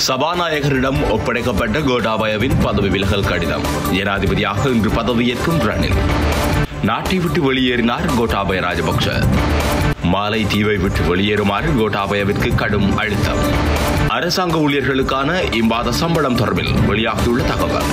சபாநாயகரிடம் ஒப்படைக்கப்பட்ட கோட்டாபயவின் பதவி விலகல் கடிதம் ஜனாதிபதியாக இன்று பதவியேற்கும் ரணில் நாட்டை விட்டு வெளியேறினார் கோட்டாபய ராஜபக்ஷ மாலை தீவை விட்டு வெளியேறுமாறு கோட்டாபயவிற்கு கடும் அழுத்தம் அரசாங்க ஊழியர்களுக்கான இம்மாத சம்பளம் தொடர்பில் வெளியாகியுள்ள தகவல்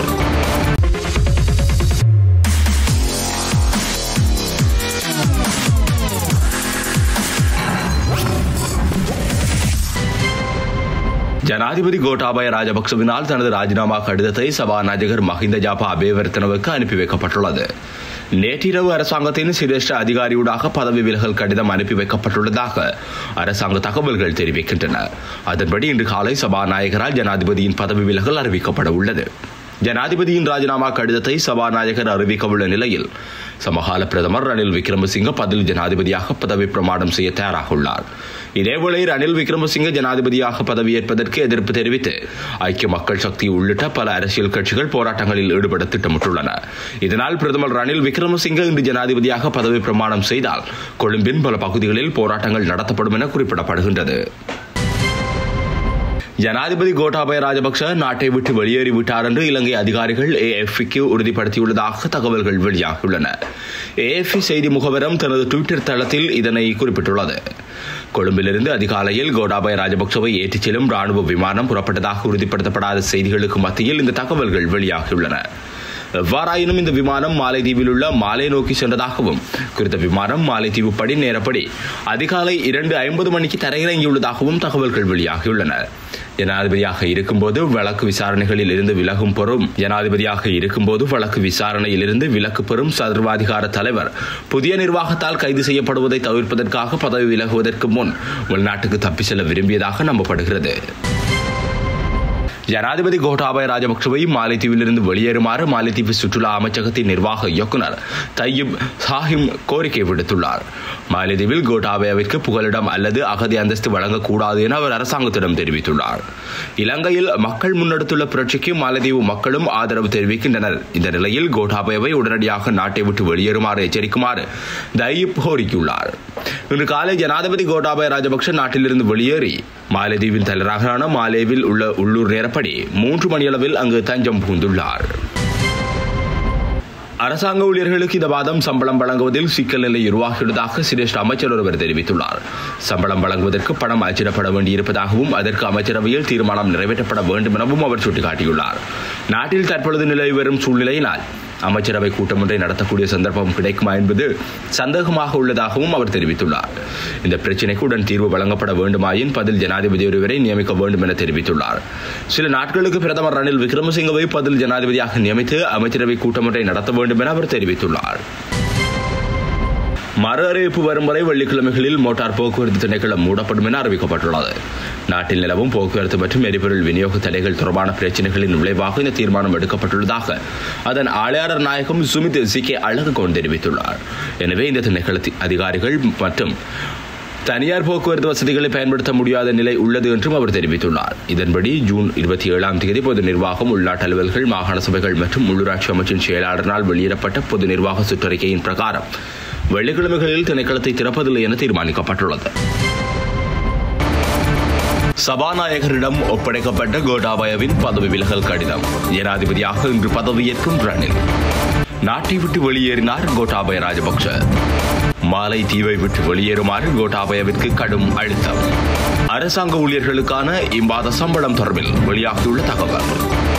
ஜனாதிபதி கோட்டாபய ராஜபக்சவினால் தனது ராஜினாமா கடிதத்தை சபாநாயகர் மஹிந்த ஜாபா அபேவர்த்தனவுக்கு அனுப்பி வைக்கப்பட்டுள்ளது நேற்றிரவு அரசாங்கத்தின் சிரேஷ்ட அதிகாரியூடாக பதவி விலகல் கடிதம் அனுப்பி வைக்கப்பட்டுள்ளதாக அரசாங்க தகவல்கள் தெரிவிக்கின்றன அதன்படி இன்று காலை சபாநாயகரால் ஜனாதிபதியின் பதவி விலகல் அறிவிக்கப்பட உள்ளது ஜனாதிபதியின் ராஜினாமா கடிதத்தை சபாநாயகர் அறிவிக்கவுள்ள நிலையில் சமகால பிரதமர் ரணில் விக்ரமசிங்க பதில் ஜனாதிபதியாக பதவி பிரமாணம் செய்ய தயாராக உள்ளார் இதேவேளை ரணில் விக்ரமசிங்க ஜனாதிபதியாக பதவியேற்பதற்கு எதிர்ப்பு தெரிவித்து ஐக்கிய மக்கள் சக்தி உள்ளிட்ட பல அரசியல் கட்சிகள் போராட்டங்களில் ஈடுபட திட்டமிட்டுள்ளன இதனால் பிரதமர் ரணில் விக்ரமசிங்க இன்று ஜனாதிபதியாக பதவி பிரமாணம் செய்தால் கொழும்பின் பல பகுதிகளில் போராட்டங்கள் நடத்தப்படும் என குறிப்பிடப்படுகின்றது ஜனாதிபதி கோட்டாபய ராஜபக்ஷ நாட்டை விட்டு வெளியேறிவிட்டார் என்று இலங்கை அதிகாரிகள் ஏஎஃப்க்கு உறுதிப்படுத்தியுள்ளதாக தகவல்கள் வெளியாகியுள்ளன ஏஎஃப்இ செய்தி முகவரம் தனது டுவிட்டர் தளத்தில் இதனை குறிப்பிட்டுள்ளது கொழும்பிலிருந்து அதிகாலையில் கோட்டாபய ராஜபக்சவை ஏற்றிச் செல்லும் ராணுவ விமானம் புறப்பட்டதாக உறுதிப்படுத்தப்படாத செய்திகளுக்கு மத்தியில் இந்த தகவல்கள் வெளியாகியுள்ளன எவ்வாறாயினும் இந்த விமானம் மாலைதீவில் உள்ள மாலை நோக்கி சென்றதாகவும் குறித்த விமானம் மாலைதீவு படி நேரப்படி அதிகாலை இரண்டு ஐம்பது மணிக்கு தரையிறங்கியுள்ளதாகவும் தகவல்கள் வெளியாகியுள்ளன ஜனாதிபதியாக இருக்கும்போது வழக்கு விசாரணைகளில் இருந்து விலகும் பெறும் ஜனாதிபதியாக இருக்கும்போது வழக்கு விசாரணையில் இருந்து விலக்கு பெறும் சர்வாதிகார தலைவர் புதிய நிர்வாகத்தால் கைது செய்யப்படுவதை தவிர்ப்பதற்காக பதவி விலகுவதற்கு முன் உள்நாட்டுக்கு தப்பி செல்ல விரும்பியதாக நம்பப்படுகிறது ஜனாதிபதி கோட்டாபய ராஜபக்சவை மாலைத்தீவிலிருந்து வெளியேறுமாறு மாலைத்தீவு சுற்றுலா அமைச்சகத்தின் நிர்வாக இயக்குநர் தையிப் சாஹிம் கோரிக்கை விடுத்துள்ளார் மாலைதீவில் கோட்டாபயாவிற்கு புகலிடம் அல்லது அகதி அந்தஸ்து வழங்கக்கூடாது என அவர் அரசாங்கத்திடம் தெரிவித்துள்ளார் இலங்கையில் மக்கள் முன்னெடுத்துள்ள புரட்சிக்கு மாலத்தீவு மக்களும் ஆதரவு தெரிவிக்கின்றனர் இந்த நிலையில் கோட்டாபயவை உடனடியாக நாட்டை விட்டு வெளியேறுமாறு எச்சரிக்குமாறு தையிப் கோரிக்கையுள்ளார் இன்று காலை ஜனாதிபதி கோட்டாபய ராஜபக்ஷ நாட்டிலிருந்து வெளியேறி மாலத்தீவின் தலைநகரான மாலேவில் உள்ள உள்ளூர் நேரப்படி மூன்று மணியளவில் அங்கு தஞ்சம் புகுந்துள்ளார் அரசாங்க ஊழியர்களுக்கு இந்த மாதம் சம்பளம் வழங்குவதில் சிக்கல் நிலை உருவாகியுள்ளதாக சிரேஷ்ட அமைச்சர் ஒருவர் தெரிவித்துள்ளார் சம்பளம் வழங்குவதற்கு பணம் அச்சிடப்பட வேண்டியிருப்பதாகவும் அதற்கு அமைச்சரவையில் தீர்மானம் நிறைவேற்றப்பட வேண்டும் எனவும் அவர் சுட்டிக்காட்டியுள்ளார் நாட்டில் தற்பொழுது நிலவி வரும் சூழ்நிலையினால் அமைச்சரவை கூட்டம் ஒன்றை நடத்தக்கூடிய சந்தர்ப்பம் கிடைக்குமா என்பது சந்தேகமாக உள்ளதாகவும் அவர் தெரிவித்துள்ளார் இந்த பிரச்சினைக்கு உடன் தீர்வு வழங்கப்பட வேண்டுமாயின் பதில் ஜனாதிபதி ஒருவரை நியமிக்க வேண்டும் என தெரிவித்துள்ளார் சில நாட்களுக்கு பிரதமர் ரணில் விக்ரமசிங்கவை பதில் ஜனாதிபதியாக நியமித்து அமைச்சரவை கூட்டம் ஒன்றை நடத்த வேண்டும் என அவர் தெரிவித்துள்ளார் மறு அறிவிப்பு வரும் வரை வெள்ளிக்கிழமைகளில் மோட்டார் போக்குவரத்து திணைக்களம் மூடப்படும் என அறிவிக்கப்பட்டுள்ளது நாட்டில் நிலவும் போக்குவரத்து மற்றும் எரிபொருள் விநியோக தடைகள் தொடர்பான பிரச்சினைகளின் விளைவாக இந்த தீர்மானம் எடுக்கப்பட்டுள்ளதாக அதன் ஆணையாளர் நாயகம் சுமித் சி கே அழகுகோன் தெரிவித்துள்ளார் எனவே இந்த திணைக்கள அதிகாரிகள் மற்றும் தனியார் போக்குவரத்து வசதிகளை பயன்படுத்த முடியாத நிலை உள்ளது என்றும் அவர் தெரிவித்துள்ளார் இதன்படி ஜூன் இருபத்தி ஏழாம் தேதி பொது நிர்வாகம் உள்நாட்டு அலுவல்கள் மாகாண சபைகள் மற்றும் உள்ளூராட்சி அமைச்சின் செயலாளரினால் வெளியிடப்பட்ட பொது நிர்வாக சுற்றறிக்கையின் பிரகாரம் வெள்ளிக்கிழமைகளில் திணைக்களத்தை திறப்பதில்லை என தீர்மானிக்கப்பட்டுள்ளது சபாநாயகரிடம் ஒப்படைக்கப்பட்ட கோட்டாபயவின் பதவி விலகல் கடிதம் ஜனாதிபதியாக இன்று பதவியேற்கும் ரணில் நாட்டை விட்டு வெளியேறினார் கோட்டாபய ராஜபக்ஷ மாலை தீவை விட்டு வெளியேறுமாறு கோட்டாபயவிற்கு கடும் அழுத்தம் அரசாங்க ஊழியர்களுக்கான இம்மாத சம்பளம் தொடர்பில் வெளியாகியுள்ள தகவல்